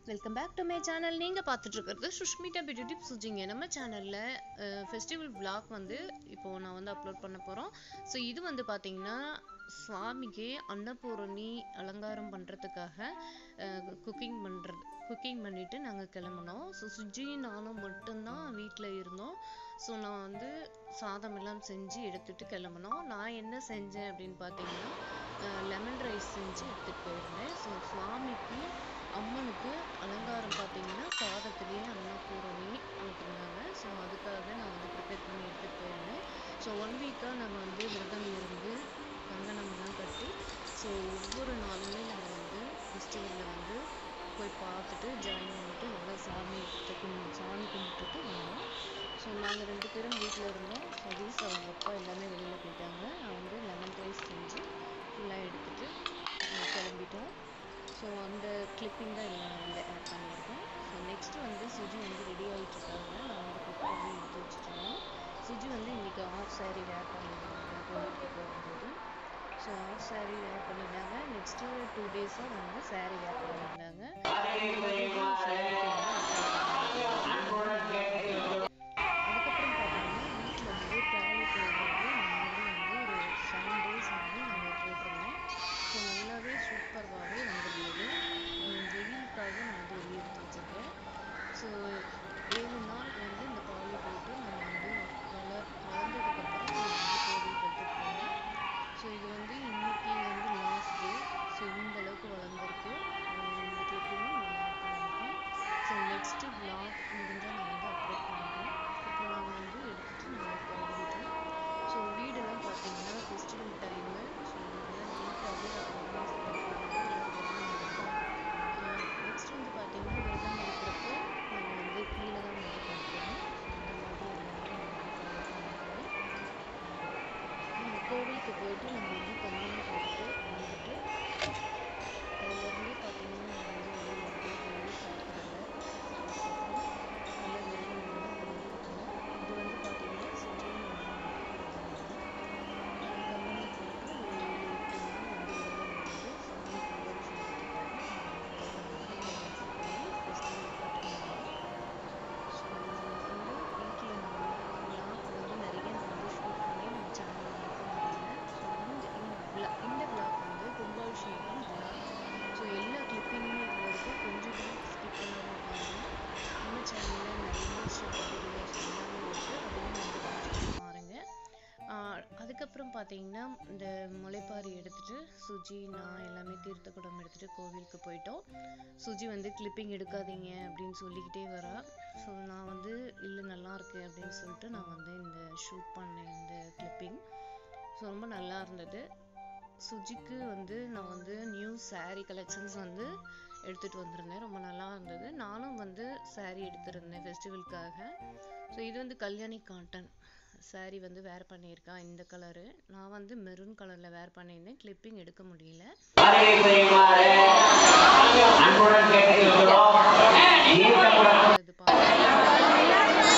Welcome back to my channel நீங்கள் பார்த்துட்டு இருக்கிறது சுஷ்மிதா பியூட்டி டிப் சுஜிங்க நம்ம சேனலில் ஃபெஸ்டிவல் vlog வந்து இப்போது நான் வந்து அப்லோட் பண்ண போகிறோம் ஸோ இது வந்து பார்த்தீங்கன்னா சுவாமிக்கு அன்னபூரணி அலங்காரம் பண்ணுறதுக்காக குக்கிங் பண்ணுறது குக்கிங் பண்ணிவிட்டு நாங்கள் கிளம்புனோம் ஸோ சுஜி நானும் மட்டும்தான் வீட்டில் இருந்தோம் ஸோ நான் வந்து சாதம் எல்லாம் செஞ்சு எடுத்துகிட்டு கிளம்புனோம் நான் என்ன செஞ்சேன் அப்படின்னு பார்த்தீங்கன்னா லெமன் ரைஸ் செஞ்சு எடுத்துகிட்டு போயிருந்தேன் ஸோ சுவாமிக்கு அம்மனுக்கு அலங்காரம் பார்த்தீங்கன்னா சாதத்துலேயே அன்னபூரணி ஊற்றிருந்தாங்க ஸோ அதுக்காக நான் வந்து ப்ரிப்பேர் பண்ணி எடுத்துகிட்டு போயிருந்தேன் ஸோ ஒன் வீக்காக நாங்கள் வந்து விரதம் இருந்து கங்கணம்லாம் கட்டி ஸோ ஒவ்வொரு நாளுமே நாங்கள் வந்து ஃபெஸ்டிவலில் வந்து போய் பார்த்துட்டு ஜாயின் பண்ணிட்டு நல்லா சாமி கும்பிட்டு சாமி கும்பிட்டுட்டு வந்தோம் ஸோ நாங்கள் ரெண்டு பேரும் வீட்டில் இருந்தோம் சதீஷ் அவங்க அப்பா எல்லாமே வெளியில் போயிட்டாங்க நான் வந்து லெமன் ரைஸ் செஞ்சு ஃபுல்லாக எடுத்துகிட்டு கிளம்பிட்டோம் ஸோ அந்த கிளிப்பிங் தான் இல்லை நான் வந்து ஆட் பண்ணியிருக்கேன் ஸோ நெக்ஸ்ட்டு வந்து சுஜி வந்து ரெடி ஆகிட்டு இருக்காங்க நான் வந்து குக் பண்ணி எடுத்து வச்சுருந்தேன் சுஜி வந்து இன்றைக்கி ஆஃப் சாரீ வேர் பண்ணியிருந்தாங்க கோவிலுக்கு போகும்போது ஸோ ஆஃப் சாரீ வேர் பண்ணியிருந்தாங்க நெக்ஸ்ட்டு டூ டேஸாக வந்து சாரீ வேர் பண்ணியிருந்தாங்க அதுக்கப்புறம் பார்த்தீங்கன்னா வீட்டில் வந்து டாய்லெட் வந்து முன்னாடி வந்து ஒரு செவன் டேஸ் வந்து நாங்கள் போட்டிருந்தோம் ஸோ நல்லாவே சூப்பராகவே வந்துருந்தது வெயிலுக்காக நான் வந்து வெளியே எடுத்து வச்சுருக்கேன் ஸோ ஏழு நாள் வந்து இந்த பாலில் போட்டு நம்ம வந்து வளர் வளர்ந்ததுக்கப்புறம் நம்ம வந்து கோவிலுக்கு எடுத்துகிட்டு போனோம் ஸோ இது வந்து இன்னைக்கு வந்து லாஸ்ட் டே ஸோ இந்த அளவுக்கு வளர்ந்துருக்கு இந்த கிளிப்பிங்கும் நான் ஆட் பண்ணியிருக்கேன் ஸோ நெக்ஸ்ட்டு vlog முடிஞ்சால் நான் வந்து அப்லோட் பண்ணுறேன் இப்போ நாங்கள் வந்து எடுத்துகிட்டு நாங்கள் கிளம்பிட்டோம் ஸோ வீடெல்லாம் பார்த்தீங்கன்னா ஃபெஸ்டிவல் டைமு ஸோ இதெல்லாம் நீட்டாகவே ஆர்கனைஸ் நெக்ஸ்ட் வந்து பார்த்தீங்கன்னா விரதம் இருக்கிறப்போ நாங்கள் வந்து கீழே தான் வந்து படுக்கணும் ஸோ இந்த மாதிரி எல்லாமே நாங்கள் ஃபாலோ பண்ணிக்கிறோம் நம்ம கோவிலுக்கு போயிட்டு நம்ம வந்து கல்யாணம் போட்டுட்டு வந்துட்டு அதுலேருந்தே பார்த்தீங்கன்னா நான் வந்து வெளியில் வந்து வெளியே சாப்பிடல அதுக்கப்புறம் நல்லா விரதம் இருந்து வந்துட்டு இருந்தோம் இது வந்து பார்த்தீங்கன்னா சுஜியும் நானும் மட்டும் கல்யாணம் போட்டு ஒரு ஏழு எட்டு நாள் வந்து விரதம் இருந்து சாமி கும்பாபிஷேகத்துக்காக நாங்கள் வந்து ஃபெஸ்டிவல் கட்டினோம் ஸோ வந்து வீட்டில் நான் vlog வந்து நிறைய நான் வந்து ஷூட் பண்ணி நம்ம சேனலில் எடுக்க முடியல ஸோ இந்த இந்த vlog இந்த vlog வந்து கும்பாபிஷேகம் vlog ஸோ எல்லா கிளிப்பிங்குமே இதில் இருக்குது கொஞ்சம் கூட ஸ்கிப் பண்ணாமல் பாருங்கள் நம்ம சேனலில் நிறைய ஷார்ட் வீடியோஸ் எல்லாமே இருக்குது அதையும் வந்து பார்த்துட்டு பாருங்கள் ஆஹ் அதுக்கப்புறம் பார்த்தீங்கன்னா இந்த முளைப்பாரி எடுத்துட்டு சுஜி நான் எல்லாமே தீர்த்த குடம் எடுத்துட்டு கோவிலுக்கு போயிட்டோம் சுஜி வந்து கிளிப்பிங் எடுக்காதீங்க அப்படின்னு சொல்லிக்கிட்டே வரா ஸோ நான் வந்து இல்லை நல்லா இருக்கு அப்படின்னு சொல்லிட்டு நான் வந்து இந்த ஷூட் பண்ணேன் இந்த கிளிப்பிங் ஸோ ரொம்ப நல்லா இருந்தது சுஜிக்கு வந்து நான் வந்து நியூ saree கலெக்ஷன்ஸ் வந்து எடுத்துகிட்டு வந்திருந்தேன் ரொம்ப நல்லா இருந்தது நானும் வந்து saree எடுத்திருந்தேன் ஃபெஸ்டிவலுக்காக ஸோ இது வந்து கல்யாணி காட்டன் saree வந்து வேர் பண்ணியிருக்கேன் இந்த கலரு நான் வந்து மெரூன் கலரில் வேர் பண்ணியிருந்தேன் கிளிப்பிங் எடுக்க முடியல வருகை புரியுமாறு அன்புடன் கேட்டுக்கொள்கிறோம் ஈர்க்கமுடன் இது பாருங்க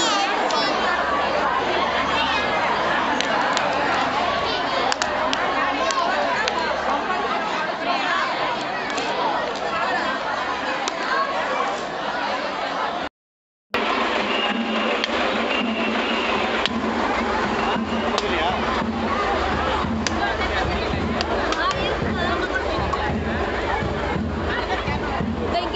Thank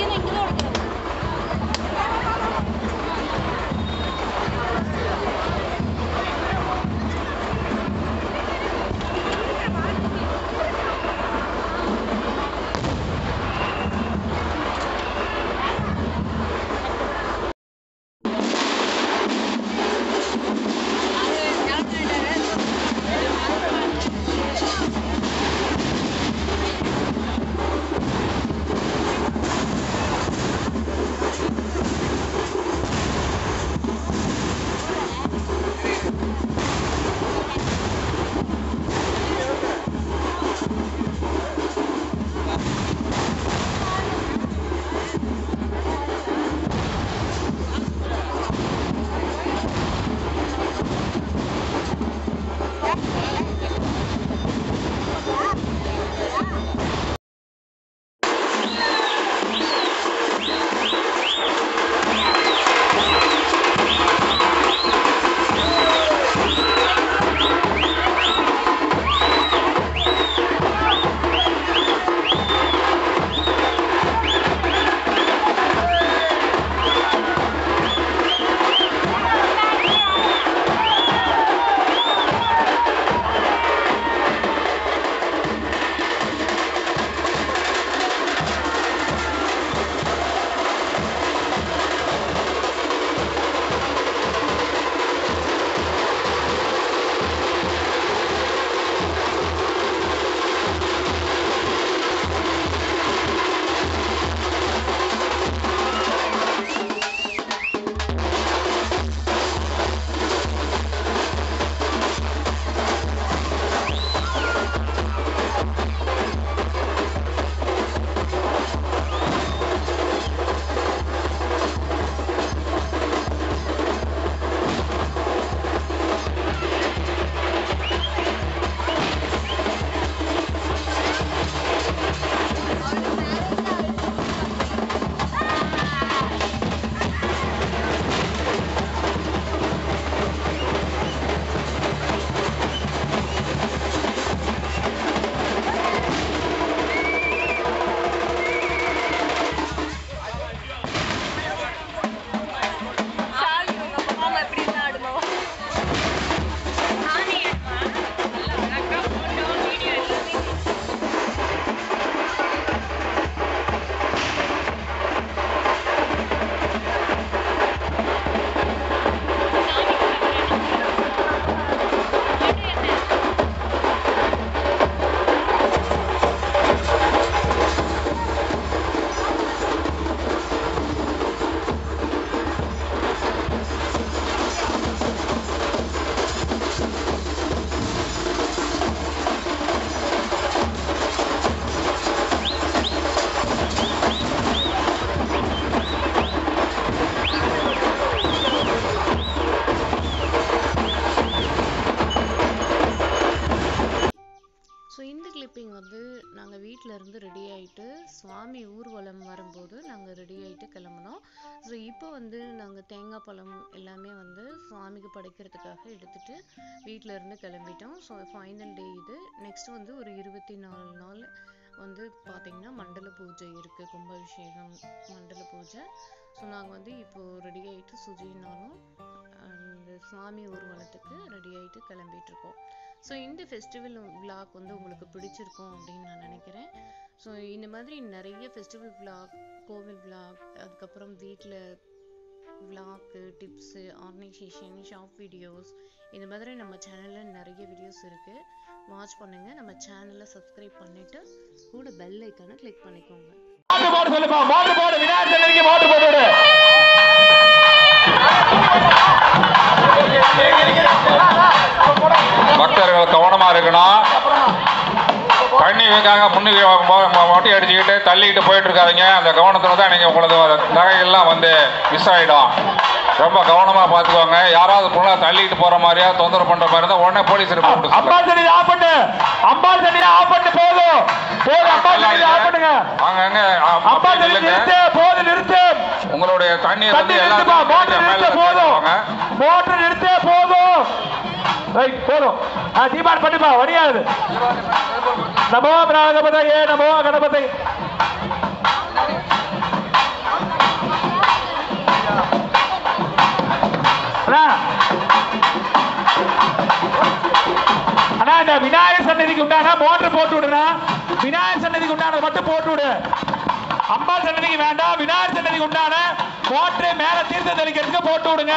நாங்கள் ரெடி ஆகிட்டு கிளம்புனோம் ஸோ இப்போ வந்து நாங்கள் தேங்காய் பழம் எல்லாமே வந்து சுவாமிக்கு படைக்கிறதுக்காக எடுத்துட்டு வீட்டில் இருந்து கிளம்பிட்டோம் ஸோ ஃபைனல் டே இது நெக்ஸ்ட் வந்து ஒரு இருபத்தி நாலு நாள் வந்து பார்த்தீங்கன்னா மண்டல பூஜை இருக்குது கும்பாபிஷேகம் மண்டல பூஜை ஸோ நாங்கள் வந்து இப்போது ரெடி ஆகிட்டு சுஜினாலும் அந்த சுவாமி ஊர்வலத்துக்கு ரெடி ஆகிட்டு கிளம்பிட்டு இருக்கோம் ஸோ இந்த ஃபெஸ்டிவல் vlog வந்து உங்களுக்கு பிடிச்சிருக்கும் அப்படின்னு நான் நினைக்கிறேன் ஸோ இந்த மாதிரி நிறைய ஃபெஸ்டிவல் vlog கோவில் vlog அதுக்கப்புறம் வீட்டில் விளாக்கு டிப்ஸு ஆர்கனைசேஷன் ஷாப் வீடியோஸ் இந்த மாதிரி நம்ம சேனலில் நிறைய வீடியோஸ் இருக்குது வாட்ச் பண்ணுங்கள் நம்ம சேனலை சப்ஸ்கிரைப் பண்ணிவிட்டு கூட பெல் ஐக்கானை கிளிக் பண்ணிக்கோங்க மோட்டர் போட சொல்லுப்பா மோட்டர் போடு விநாயகர் சன்னதிக்கு மோட்டர் போட்டு விடு பக்தர்கள் கவனமா இருக்கணும் தண்ணி வைக்காங்க முன்னுக்கு மொ- மொ- மொட்டை அடிச்சுக்கிட்டு தள்ளிக்கிட்டு போயிட்டு இருக்காதீங்க அந்த கவனத்துல தான் நீங்க உங்களது நகைகள்லாம் வந்து மிஸ் ஆயிடும் ரொம்ப கவனமா பாத்துக்கோங்க யாராவது பொண்ணா தள்ளிட்டு போற மாதிரியா தொந்தரவு பண்ற மாதிரி இருந்தா உடனே போலீஸ் ரிப்போர்ட் அம்பாள் சன்னதி ஆஃப் பண்ணு அம்பாள் சன்னதி ஆஃப் பண்ணு போதும் போதும் அம்பாள் சன்னதி ஆஃப் பண்ணுங்க அங்கங்க அம்பாள் சன்னதி நிறுத்து போது நிறுத்து உங்களுடைய தண்ணீர் தண்ணி வந்து நிறுத்துப்பா மோட்டர் எல்லாத்தையும் நிறுத்த மேல போதும் வச்சுக்கோங்க. மோட்டர் நிறுத்த போதும் ரைட் போதும் ஆ தீபாவளி பண்ணிப்பா வடியாது நமோ கணபதையே நமோ கணபதை அண்ணா அண்ணா இந்த விநாயகர் சன்னதிக்கு உண்டான மோட்டர் போட்டு விடுறா விநாயகர் சன்னதிக்கு உண்டானது மட்டும் போட்டு விடு அம்பாள் சன்னதிக்கு வேண்டாம் விநாயகர் சன்னதிக்கு உண்டான மோட்டரு மேல தீர்த்தம் தெளிக்கிறதுக்கு போட்டு விடுங்க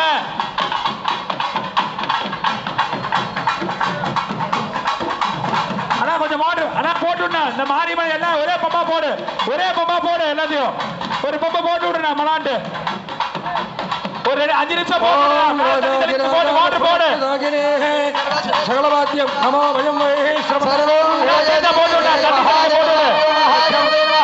அண்ணா கொஞ்சம் மோட்டர் அண்ணா போட்டு விடுண்ணா இந்த மாரியம்மன் எல்லாம் ஒரே பம்பா போடு ஒரே பம்பா போடு எல்லாத்தையும் ஒரு பம்பா போட்டு விடுண்ணா மலாண்டு ஒரு ரெண்டு- அஞ்சு நிமிஷம் போட்டு விடுண்ணா. மேல தண்ணி தெளிச்சு போடு மோட்டர் போடு சகலவாத்தியம் நமோ பயம் சேர்த்தா போட்டு விடுண்ணா. தண்ணி தெளிச்சு போட்டு விடு.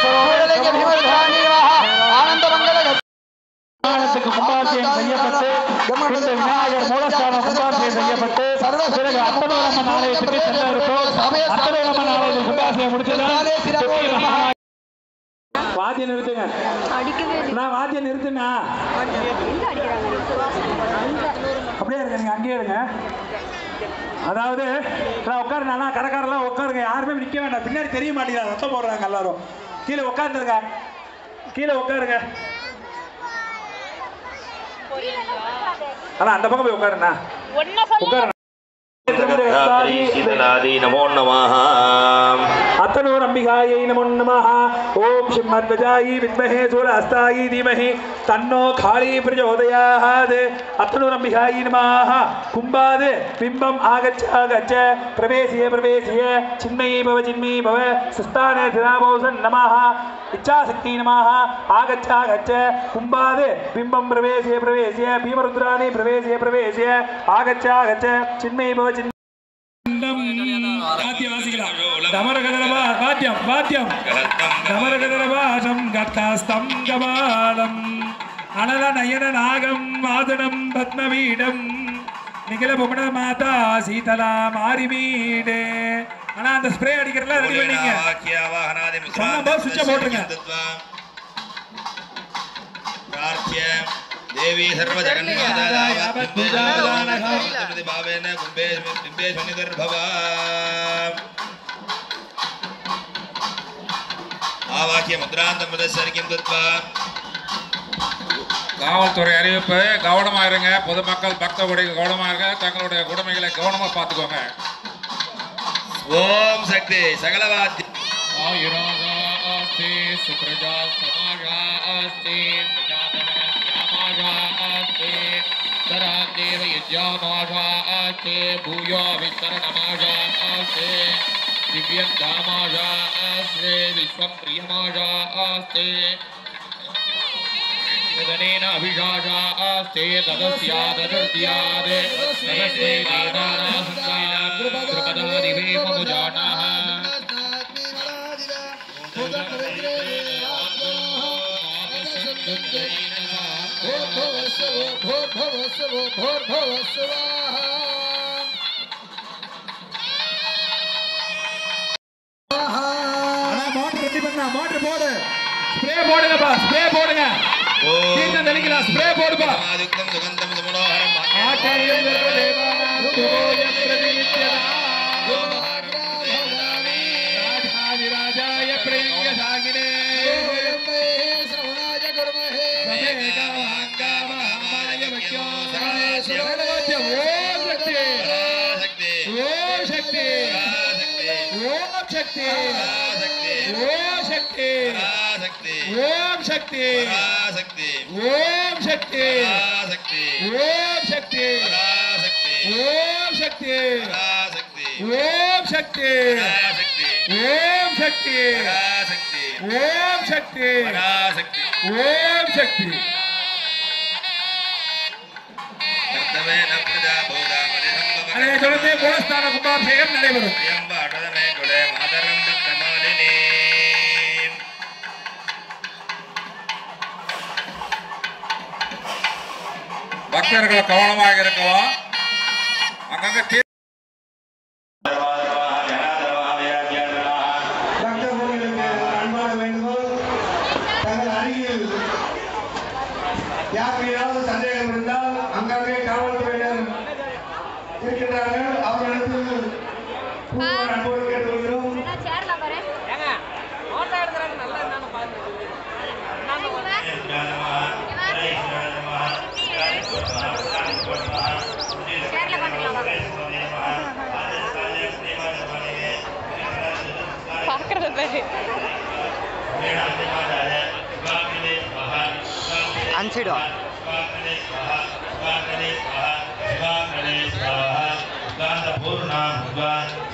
விமானத்துக்கு கும்பாபிஷேகம் செய்யப்பட்டு பின்பு விநாயகர் மூலஸ்தானம் கும்பாபிஷேகம் செய்யப்பட்டு பிறகு அத்தனோரம்மன் ஆலயத்துக்கு செல்ல இருக்கும் அத்தனோரம்மன் ஆலயத்தில் கும்பாபிஷேகம் முடிச்சதான் வாத்தியம் நிறுத்துங்க நான் வாத்தியம் நிறுத்துனா அப்படியே இருங்க நீங்க அங்கேயே இருங்க அதாவது நான் உட்காருனா கடைக்காரெல்லாம் உட்காருங்க யாருமே நிக்க வேண்டாம் பின்னாடி தெரிய மாட்டேங்கிறாங்க சத்தம் போடுறாங்க எல்லாரும் கீழே உட்காந்துருங்க கீழே உட்காருங்க அண்ணா அந்த பக்கம் போய் உட்காருண்ணா உட்காருண்ணா சீதலாதி நமோ நமः அத்தனோர் அம்பிகாயை நமோ நமः ஓம் சிம்மத்வஜாயி வித்மஹே சூரஹஸ்தாயி தீமஹி தன்னோ காளி பிரச்சோதயாத் அத்தனோர் அம்பிகாயை நமः கும்பாத் பிம்பம் ஆகச்ச ஆகச்ச பிரவேசிய பிரவேசிய சின்மயி பவ சின்மயி பவ சுஸ்தானே திராபோசன் நமः இச்சாசக்தி நமः ஆகச்ச ஆகச்ச கும்பாத் பிம்பம் பிரவேசிய பிரவேசிய பீமருத்ராணி பிரவேசிய பிரவேசிய ஆகச்ச ஆகச்ச சின்மயி பவ சின்மயி வாத்தியவாசிகளா தமரகதரவா வாத்தியம் வாத்தியம் தமரகதரவாசம் கர்த்தாஸ்தம் கபாலம் அனல நயன நாகம் மாதனம் பத்மவீடம் நிகில புவன மாதா சீதலா மாரிமீடே ஆனா அந்த ஸ்ப்ரே அடிக்கிறதுல ரெடி பண்ணீங்க சொன்னபோது சுவிட்சை போட்டுருங்க. प्रार्थ्य देवी सर्वजगन्माताभावेन कुम्भे बिम्बे शनिगर्भवा आवाक्य मुद्रान्तं मुदस्सर्गिं दत्त्वा காவல்துறை அறிவிப்பு கவனமா இருங்க பொதுமக்கள் பக்த கொடிகள் கவனமா இருங்க தங்களுடைய உடைமைகளை கவனமா பார்த்துக்கோங்க ॐ शक्ति सकलवाद्य आयुरागा अस्ति सुप्रजा समाजा अस्ति प्रजापतिश्यामाजा अस्ति तरादेव यज्ञामाजा अस्ति भूयो विस्तरणमाजा अस्ति दिव्यन्तामाजा अस्ति विश्वं प्रियमाजा अस्ति निधनेन अभिषाषा अस्ति तदस्या तदर्त्याद् तदस्ते द्रुपदादिवेममुजानाः மோட்டர் ரெடி பண்ணா மோட்டர் போடு ஸ்ப்ரே போடுங்கப்பா ஸ்ப்ரே போடுங்க ஓம் தீர்த்தம் தெளிக்கலாம் ஸ்ப்ரே போடுப்பா சமாயுக்தம் சுகந்தம் சுமனோகரம் ஆச்சாரியம் சர்வதேவானாம் சுபோயம் பிரதிநித்யதா ராஜாதிராஜாய பிரயுங்க சாகினே ஓம் சக்தி ஓம் சக்தி ஓம் சக்தி ஓம் சக்தி ஓம் சக்தி ஓம் சக்தி ஓம் சக்தி ஓம் சக்தி ஓம் சக்தி ஓம் சக்தி ஓம் சக்தி அதை தொடர்ந்து கோலஸ்தான கும்பாபிஷேகம் நடைபெறும் பக்தர்கள் கவனமாக இருக்கவும் அங்கங்க தீ பக்தர்களுக்கு அன்பான வேண்டுகோள் தங்கள் அருகில் யாருக்கு ஏதாவது சந்தேகம் இருந்தால் அங்கங்கே காவல்துறையினர் இருக்கின்றார்கள் அவர்களுக்கு கூடுதல் அன்போடு கேட்டுக்கொள்கிறோம் சேர்ல பாரு ஏங்க போட்டோ எடுக்கிறாங்க நல்லா என்னன்னு பாருங்க சேர்ல பண்ணிக்கலாம் பாக்குறது பேரு அனுப்பிச்சிடும் பூர்ணா